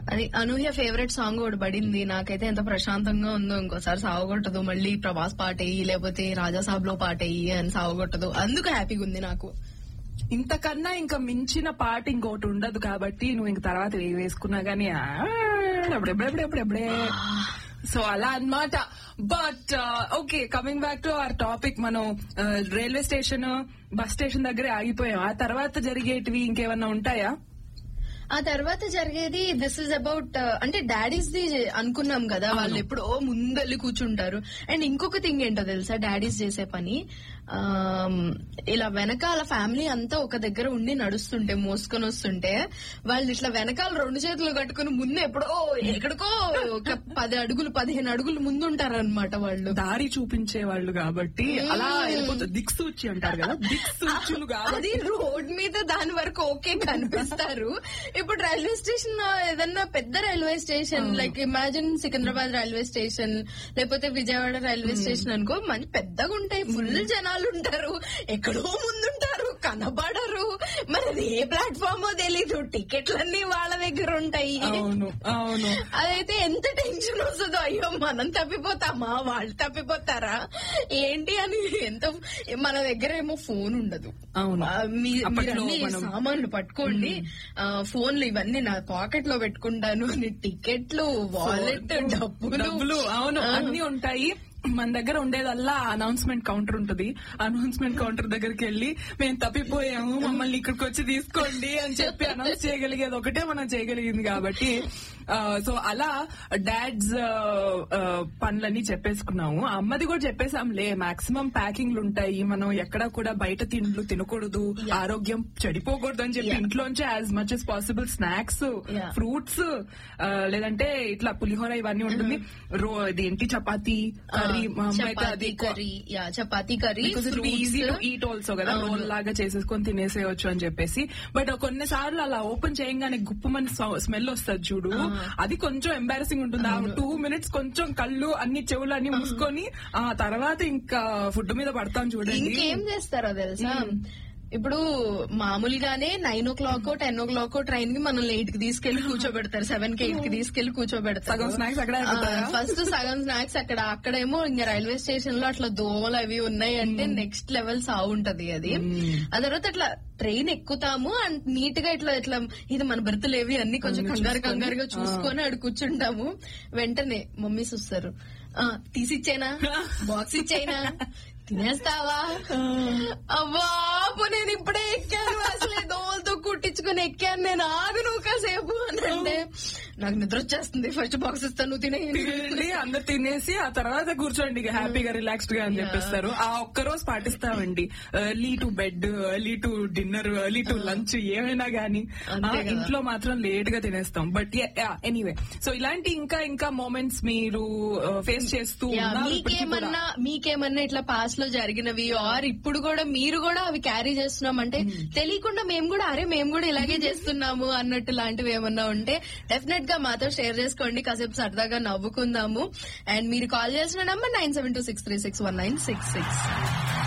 అది అనూహ్య favourite song ఒకటి పడింది నాకైతే ఎంత ప్రశాంతంగా ఉందో ఇంకోసారి సావగొట్టదు మళ్ళీ ప్రభాస్ పాట వేయి లేకపోతే రాజాసాబ్ లో పాట వేయి అని సావగొట్టదు అందుకు హ్యాపీగా ఉంది నాకు ఇంతకన్నా ఇంకా మించిన పాట ఇంకోటి ఉండదు కాబట్టి నువ్వు ఇంక తర్వాత ఏ వేసుకున్నా గానీ ఆ, ఎప్పుడెప్పుడెప్పుడెప్పుడెప్పుడే సో అలా అన్నమాట but okay coming back to our topic మనం రైల్వే స్టేషన్ బస్ స్టేషన్ దగ్గరే ఆగిపోయాం ఆ తర్వాత జరిగేటివి ఇంకేమన్నా ఉంటాయా ఆ తర్వాత జరిగేది దిస్ ఇస్ అబౌట్ అంటే డాడీస్ ది అనుకున్నాం కదా వాళ్ళు ఎప్పుడో ముందెళ్ళి కూర్చుంటారు అండ్ ఇంకొక థింగ్ ఏంటో తెలుసా డాడీస్ చేసే పని ఆమ్, ఇలా వెనకాల ఫ్యామిలీ అంతా ఒక దగ్గర ఉండి నడుస్తుంటే మోసుకొని వస్తుంటే వాళ్ళు ఇట్లా వెనకాల రెండు చేతులు కట్టుకుని ముందు ఎప్పుడో ఎక్కడికో ఒక పది అడుగులు పదిహేను అడుగులు ముందు ఉంటారనమాట వాళ్ళు దారి చూపించే వాళ్ళు కాబట్టి అలా వెళ్ళిపోతుంది దిక్సూచి అంటారు కదా దిక్సూచులు అది కాబట్టి రోడ్ మీద దాని వరకు ఓకే కనిపిస్తారు ఇప్పుడు రైల్వే స్టేషన్ ఏదన్నా పెద్ద railway station like imagine Secunderabad railway station లేకపోతే విజయవాడ రైల్వే స్టేషన్ అనుకో మంచి పెద్దగా ఉంటాయి ఫుల్ జనాలు ఉంటారు ఎక్కడో ముందుంటారు కనబడరు మరి అది ఏ ప్లాట్ఫామ్ తెలీదు టికెట్లన్నీ వాళ్ళ దగ్గర ఉంటాయి అవును అవును అదైతే ఎంత టెన్షన్ వస్తుందో అయ్యో మనం తప్పిపోతామా వాళ్ళు తప్పిపోతారా ఏంటి అని ఎంత మన దగ్గర ఏమో ఫోన్ ఉండదు అవును. ఆ, మీ- అప్పట్లో మీరన్నీ మనం- సామాన్లు పట్టుకోండి ఆ, ఫోన్లు ఇవన్నీ నా పాకెట్ లో పెట్టుకుంటాను నీ టికెట్లు వాలెట్ డబ్బులు డబ్బులు అవును ఆ. అన్ని ఉంటాయి మన దగ్గర ఉండేదల్లా అనౌన్స్మెంట్ కౌంటర్ ఉంటుంది అనౌన్స్మెంట్ కౌంటర్ దగ్గరికి వెళ్ళి మేము తప్పిపోయాము మమ్మల్ని ఇక్కడికి వచ్చి తీసుకోండి అని చెప్పి అనౌన్స్ చేయగలిగేది ఒకటే మనం చేయగలిగింది కాబట్టి సో అలా డాడ్స్ పనులన్నీ చెప్పేసుకున్నాము ఆ అమ్మది కూడా చెప్పేసాంలే మాక్సిమం ప్యాకింగ్లు ఉంటాయి మనం ఎక్కడ కూడా బయట తిండ్లు తినకూడదు ఆరోగ్యం చెడిపోకూడదు అని చెప్పి Yeah. ఇంట్లోంచి as much as possible snacks Yeah. Fruits లేదంటే ఇట్లా పులిహోర ఇవన్నీ ఉంటుంది రో ఇదేంటి చపాతీ కర్రీ మా అమ్మ అయితే అది chapati curry yeah chapati curry easy to eat also కదా అవును. రోల్ లాగా చేసేసుకొని తినేసేయచ్చు అని చెప్పేసి బట్ కొన్నిసార్లు అలా ఓపెన్ చేయగానే గుప్పమని స్మెల్ వస్తుంది చూడు అది కొంచెం ఎంబారసింగ్ ఉంటుంది ఆ టూ మినిట్స్ కొంచెం కళ్ళు అన్ని చెవులు అన్ని మూసుకొని ఆ తర్వాత ఇంకా ఫుడ్ మీద పడతాం చూడండి ఇంకేం చేస్తారో తెలుసా ఇప్పుడు మామూలుగానే nine o'clock ten o'clock train కి మనం ఎయిట్ కి తీసుకెళ్లి కూర్చోబెడతారు సెవెన్ కి ఎయిట్ కి తీసుకెళ్లి కూర్చోబెడతారు సగం snacks అక్కడే అయిపోతాయా? ఫస్ట్ సగం స్నాక్స్ అక్కడ అక్కడేమో ఇంకా రైల్వే స్టేషన్ లో అట్లా దోమలు అవి ఉన్నాయి అంటే నెక్స్ట్ లెవెల్ సాగు ఉంటది అది ఆ తర్వాత అట్లా ట్రైన్ ఎక్కుతాము అండ్ నీట్ గా ఇట్లా ఇట్లా ఇది మన బెర్తులేవి అన్ని కొంచెం కంగారు కంగారుగా చూసుకొని అక్కడ కూర్చుంటాము వెంటనే మమ్మీ చూస్తారు "ఆ, తీసిచ్చేనా బాక్స్ ఇచ్చేనా తినేస్తావా అవ్వా అబ్బో నేను ఇప్పుడే ఎక్కాను అసలే దోమలతో కుట్టించుకుని ఎక్కాను నేను ఆగు నువ్వు కాసేపు అని అంటే నాకు నిద్ర వచ్చేస్తుంది ఫస్ట్ బాక్స్ ఇస్తాను నువ్వు తినే తినేయండి అందరు తినేసి ఆ తర్వాత కూర్చోండి ఇక హ్యాపీగా రిలాక్స్డ్ గా అని చెప్పిస్తారు ఆ ఒక్క రోజు పాటిస్తామండి early to bed early to dinner early to lunch ఏమైనా గానీ అంతే ఆ, కదా. ఇంట్లో మాత్రం లేట్ గా తినేస్తాం బట్ ఎనీవే సో ఇలాంటి ఇంకా ఇంకా మూమెంట్స్ మీరు ఫేస్ చేస్తూ యా, ఉన్నారు ఇప్పటికీ కూడా. మీకేమన్నా మీకేమన్నా ఇట్లా పాస్ట్ లో జరిగినవి ఆర్ ఇప్పుడు కూడా మీరు కూడా అవి క్యారీ చేస్తున్నాం అంటే తెలియకుండా మేము కూడా అరే మేము కూడా ఇలాగే చేస్తున్నాము అన్నట్టు లాంటివి ఏమన్నా ఉంటే డెఫినెట్ గా మాతో షేర్ చేసుకోండి కాసేపు సరదాగా నవ్వుకుందాము అండ్ మీరు కాల్ చేసిన number nine seven two six three six one nine six six